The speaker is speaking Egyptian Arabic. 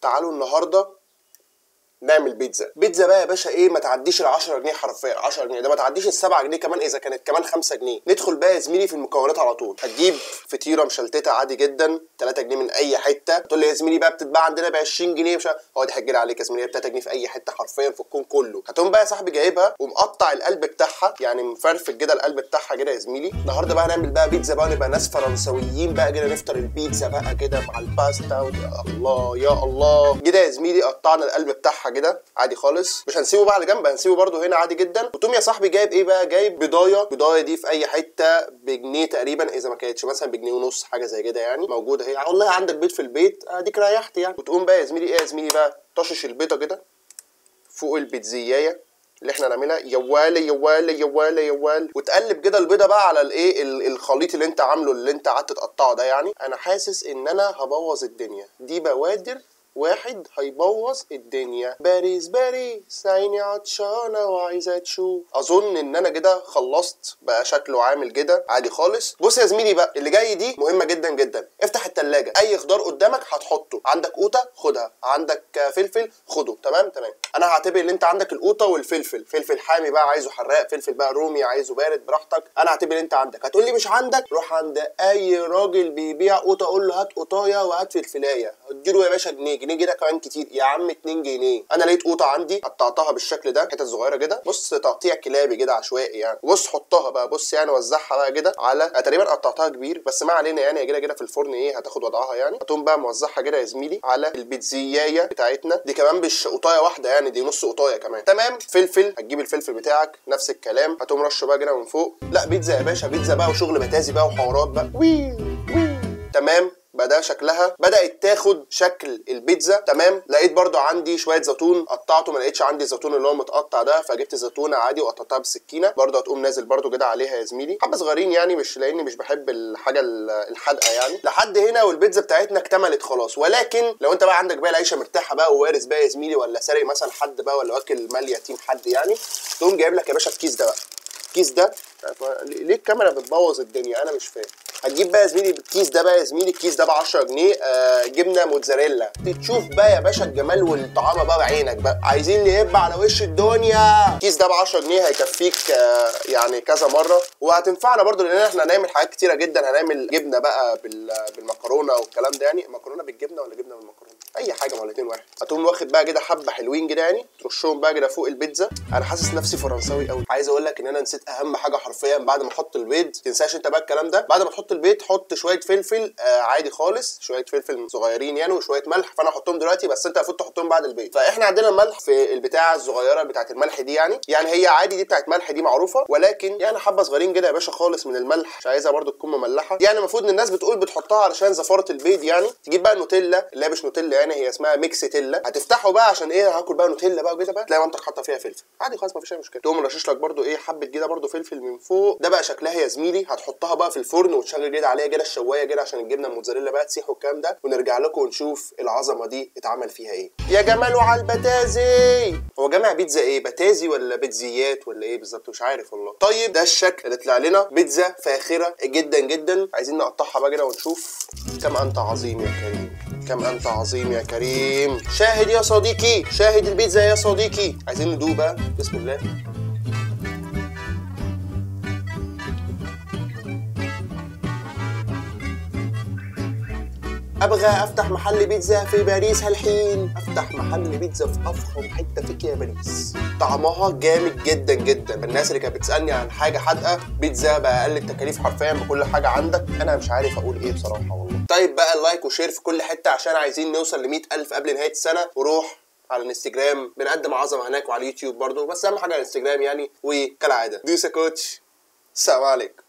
تعالوا النهارده نعمل بيتزا بيتزا بقى يا باشا ايه ما تعديش ال 10 جنيه حرفيا 10 جنيه ده ما تعديش ال 7 جنيه كمان اذا كانت كمان 5 جنيه ندخل بقى يا زميلي في المكونات على طول هتجيب فطيره مشلتته عادي جدا 3 جنيه من اي حته تقول لي يا زميلي بقى بتتباع عندنا ب 20 جنيه مش هو دي هتجري عليك يا زميلي 3 جنيه في اي حته حرفيا في الكون كله هتقوم بقى يا صاحبي جايبها ومقطع القلب بتاعها يعني مفرفك كده القلب بتاعها كده يا زميلي النهارده بقى هنعمل بقى بيتزا بقى ونبقى ناس فرنسويين بقى كده نفطر البيتزا بقى كده مع الباستا ودي الله يا الله كده يا زميلي قطعنا القلب بتاعها كده عادي خالص مش هنسيبه بقى على جنب هنسيبه برده هنا عادي جدا وتقوم يا صاحبي جايب ايه بقى جايب بضايه بضايه دي في اي حته بجنيه تقريبا اذا ما كانتش مثلا بجنيه ونص حاجه زي كده يعني موجوده هي والله عندك بيض في البيت اديك ريحت يعني وتقوم بقى يا زميلي ايه يا زميلي بقى طشش البيضه كده فوق البيتزايه اللي احنا هنعملها يوال يوال يوال يوال وتقلب كده البيضه بقى على الايه ال- الخليط اللي انت عامله اللي انت قعدت تقطعه ده يعني انا حاسس ان انا هبوظ الدنيا دي بوادر واحد هيبوظ الدنيا باريس باريس عيني عطشانه وعايزه تشوف اظن ان انا كده خلصت بقى شكله عامل كده عادي خالص بص يا زميلي بقى اللي جاي دي مهمه جدا جدا افتح التلاجة اي خضار قدامك هتحطه عندك قوطه خدها عندك فلفل خده تمام تمام انا هعتبر ان انت عندك القوطه والفلفل فلفل حامي بقى عايزه حراق فلفل بقى رومي عايزه بارد براحتك انا هعتبر ان انت عندك هتقول لي مش عندك روح عند اي راجل بيبيع قوطه قول له هات قطايه وهات فلفلايه اديله يا باشا جنيه جنيه كده كمان كتير يا عم 2 جنيه انا لقيت قوطه عندي قطعتها بالشكل ده حتت صغيره كده بص تقطيع كلابي كده عشوائي يعني بص حطها بقى بص يعني وزعها بقى كده على أنا تقريبا قطعتها كبير بس ما علينا يعني هي كده كده في الفرن ايه هتاخد وضعها يعني هتقوم بقى موزعها كده يا زميلي على البيتزايه بتاعتنا دي كمان مش قطايه واحده يعني دي نص قطايه كمان تمام فلفل هتجيب الفلفل بتاعك نفس الكلام هتقوم رشه بقى كده من فوق لا بيتزا يا باشا بيتزا بقى وشغل بتازي بقى وحوارات بقى وي وي تمام بقى ده شكلها بدات تاخد شكل البيتزا تمام لقيت برضو عندي شويه زيتون قطعته ما لقيتش عندي الزيتون اللي هو متقطع ده فجبت زيتونه عادي وقطعتها بالسكينه برضو هتقوم نازل برضو كده عليها يا زميلي حبه صغيرين يعني مش لاني مش بحب الحاجه ال- الحادقه يعني لحد هنا والبيتزا بتاعتنا اكتملت خلاص ولكن لو انت بقى عندك بقى العيشه مرتاحه بقى ووارث بقى يا زميلي ولا سارق مثلا حد بقى ولا واكل مال يتيم حد يعني تقوم جايب لك يا باشا الكيس ده بقى الكيس ده ليه الكاميرا بتبوظ الدنيا انا مش فاهم هتجيب بقى يا زميلي الكيس ده بقى يا زميلي الكيس ده ب 10 جنيه آه جبنه موتزاريلا تشوف بقى يا باشا الجمال والطعامه بقى بعينك بقى عايزين نهب على وش الدنيا الكيس ده ب 10 جنيه هيكفيك آه يعني كذا مره وهتنفعنا برضو لان احنا هنعمل حاجات كتيره جدا هنعمل جبنه بقى بال- بالمكرونه والكلام ده يعني مكرونه بالجبنه ولا جبنه بالمكرونه اي حاجه ما الاتنين واحد هتقوم واخد بقى كده حبه حلوين كده يعني ترشهم بقى كده فوق البيتزا انا حاسس نفسي فرنساوي قوي عايز اقول لك ان انا نسيت اهم حاجه حرفيا بعد ما احط البيض تنساش انت بقى الكلام ده بعد ما تحط البيض حط شويه فلفل آه عادي خالص شويه فلفل صغيرين يعني وشويه ملح فانا احطهم دلوقتي بس انت المفروض تحطهم بعد البيض فاحنا عندنا الملح في البتاعه الصغيره بتاعه الملح دي يعني يعني هي عادي دي بتاعه ملح دي معروفه ولكن يعني حبه صغيرين كده يا باشا خالص من الملح مش عايزها برده تكون مملحه يعني المفروض ان الناس بتقول بتحطها علشان زفاره البيض يعني تجيب بقى نوتيلا اللي هي مش نوتيلا يعني هي اسمها ميكس تيلا هتفتحه بقى عشان ايه هاكل بقى نوتيلا بقى وكده بقى تلاقي مامتك حاطه فيها فلفل عادي خلاص مفيش اي مشكله تقوم رشش لك برده ايه حبه كده برده فلفل من فوق ده بقى شكلها يا زميلي هتحطها بقى في الفرن وتشغل كده عليها كده الشوايه كده عشان الجبنه الموتزاريلا بقى تسيح والكلام ده ونرجع لكم ونشوف العظمه دي اتعمل فيها ايه يا جمال وعلى البتازي هو جامع بيتزا ايه بتازي ولا بيتزيات ولا ايه بالظبط مش عارف والله طيب ده الشكل اللي طلع لنا بيتزا فاخره جدا جدا عايزين نقطعها بقى كده ونشوف كم انت عظيم يا كريم كم انت عظيم يا كريم شاهد يا صديقي شاهد البيتزا يا صديقي عايزين ندوق بقى بسم الله ابغى افتح محل بيتزا في باريس هالحين افتح محل بيتزا في افخم حته فيك يا باريس طعمها جامد جدا جدا الناس اللي كانت بتسالني عن حاجه حادقه بيتزا باقل التكاليف حرفيا بكل حاجه عندك انا مش عارف اقول ايه بصراحه والله طيب بقى اللايك وشير في كل حته عشان عايزين نوصل ل ألف قبل نهايه السنه وروح على الانستجرام بنقدم عظمه هناك وعلى اليوتيوب برضو بس اهم حاجه على الانستجرام يعني وكالعاده دوسا كوتش السلام عليكم